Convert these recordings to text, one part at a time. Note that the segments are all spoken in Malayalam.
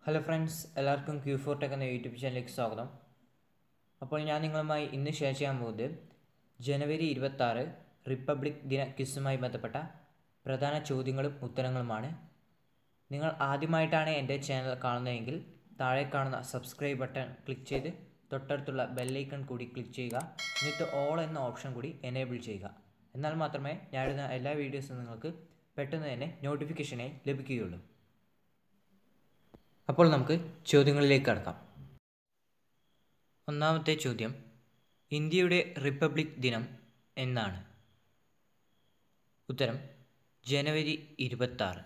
ഹലോ ഫ്രണ്ട്സ് എല്ലാവർക്കും ക്യൂ ഫോർ ടെക് എന്ന യൂട്യൂബ് ചാനലിലേക്ക് സ്വാഗതം അപ്പോൾ ഞാൻ നിങ്ങളുമായി ഇന്ന് ഷെയർ ചെയ്യാൻ പോകുന്നത് ജനുവരി ഇരുപത്താറ് റിപ്പബ്ലിക് ദിന ക്വിസുമായി ബന്ധപ്പെട്ട പ്രധാന ചോദ്യങ്ങളും ഉത്തരങ്ങളുമാണ് നിങ്ങൾ ആദ്യമായിട്ടാണ് എൻ്റെ ചാനൽ കാണുന്നതെങ്കിൽ താഴെ കാണുന്ന സബ്സ്ക്രൈബ് ബട്ടൺ ക്ലിക്ക് ചെയ്ത് തൊട്ടടുത്തുള്ള ബെല്ലൈക്കൺ കൂടി ക്ലിക്ക് ചെയ്യുക എന്നിട്ട് ഓൾ എന്ന ഓപ്ഷൻ കൂടി എനേബിൾ ചെയ്യുക എന്നാൽ മാത്രമേ ഞാനിടുന്ന എല്ലാ വീഡിയോസും നിങ്ങൾക്ക് പെട്ടെന്ന് തന്നെ നോട്ടിഫിക്കേഷനായി ലഭിക്കുകയുള്ളൂ അപ്പോൾ നമുക്ക് ചോദ്യങ്ങളിലേക്ക് കടക്കാം ഒന്നാമത്തെ ചോദ്യം ഇന്ത്യയുടെ റിപ്പബ്ലിക് ദിനം എന്നാണ് ഉത്തരം ജനുവരി ഇരുപത്താറ്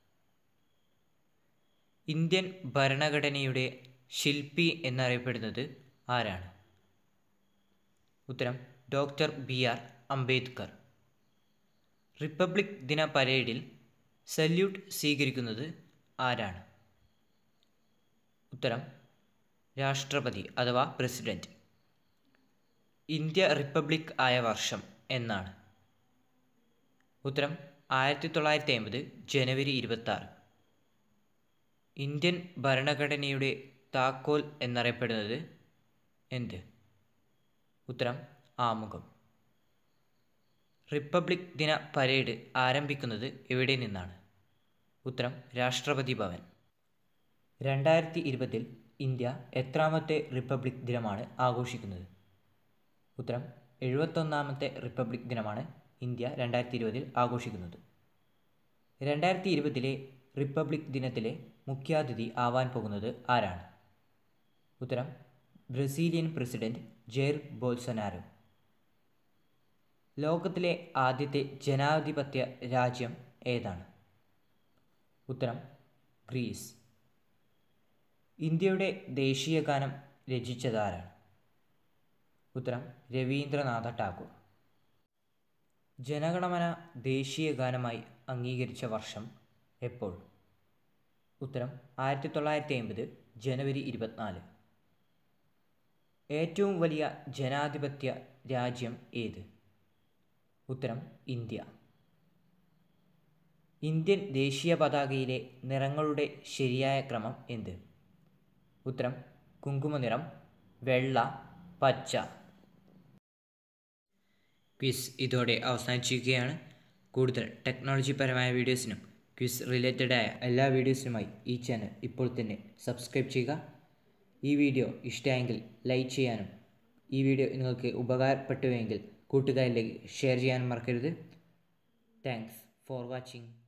ഇന്ത്യൻ ഭരണഘടനയുടെ ശില്പി എന്നറിയപ്പെടുന്നത് ആരാണ് ഉത്തരം doctor B R Ambedkar republic ദിന പരേഡിൽ സല്യൂട്ട് സ്വീകരിക്കുന്നത് ആരാണ് ഉത്തരം രാഷ്ട്രപതി അഥവാ പ്രസിഡന്റ് ഇന്ത്യ റിപ്പബ്ലിക് ആയ വർഷം എന്നാണ് ഉത്തരം ആയിരത്തി തൊള്ളായിരത്തി അമ്പത് ജനുവരി ഇരുപത്തി ആറ് ഇന്ത്യൻ ഭരണഘടനയുടെ താക്കോൽ എന്നറിയപ്പെടുന്നത് എന്ത് ഉത്തരം ആമുഖം റിപ്പബ്ലിക് ദിന പരേഡ് ആരംഭിക്കുന്നത് എവിടെ നിന്നാണ് ഉത്തരം രാഷ്ട്രപതി ഭവൻ രണ്ടായിരത്തി ഇരുപതിൽ ഇന്ത്യ എത്രാമത്തെ റിപ്പബ്ലിക് ദിനമാണ് ആഘോഷിക്കുന്നത് ഉത്തരം എഴുപത്തൊന്നാമത്തെ റിപ്പബ്ലിക് ദിനമാണ് ഇന്ത്യ രണ്ടായിരത്തി ഇരുപതിൽ ആഘോഷിക്കുന്നത് രണ്ടായിരത്തി ഇരുപതിലെ റിപ്പബ്ലിക് ദിനത്തിലെ മുഖ്യാതിഥി ആവാൻ പോകുന്നത് ആരാണ് ഉത്തരം ബ്രസീലിയൻ പ്രസിഡന്റ് ജെയർ ബോൾസനാരോ ലോകത്തിലെ ആദ്യത്തെ ജനാധിപത്യ രാജ്യം ഏതാണ് ഉത്തരം ഗ്രീസ് ഇന്ത്യയുടെ ദേശീയ ഗാനം രചിച്ചതാരാണ് ഉത്തരം രവീന്ദ്രനാഥ ടാഗോർ ജനഗണമന ദേശീയ ഗാനമായി അംഗീകരിച്ച വർഷം എപ്പോൾ ഉത്തരം ആയിരത്തി തൊള്ളായിരത്തി അമ്പത് ജനുവരി ഇരുപത്തിനാല് ഏറ്റവും വലിയ ജനാധിപത്യ രാജ്യം ഏത് ഉത്തരം ഇന്ത്യ ഇന്ത്യൻ ദേശീയ പതാകയിലെ നിറങ്ങളുടെ ശരിയായ ക്രമം എന്ത് ഉത്തരം കുങ്കുമനിറം വെള്ള പച്ച ക്വിസ് ഇതോടെ അവസാനിച്ചിരിക്കുകയാണ് കൂടുതൽ ടെക്നോളജിപരമായ വീഡിയോസിനും ക്വിസ് റിലേറ്റഡായ എല്ലാ വീഡിയോസിനുമായി ഈ ചാനൽ ഇപ്പോൾ തന്നെ സബ്സ്ക്രൈബ് ചെയ്യുക ഈ വീഡിയോ ഇഷ്ടമായെങ്കിൽ ലൈക്ക് ചെയ്യാനും ഈ വീഡിയോ നിങ്ങൾക്ക് ഉപകാരപ്പെട്ടുവെങ്കിൽ കൂട്ടുകാരിലേക്ക് ഷെയർ ചെയ്യാനും മറക്കരുത് താങ്ക്സ് ഫോർ വാച്ചിങ്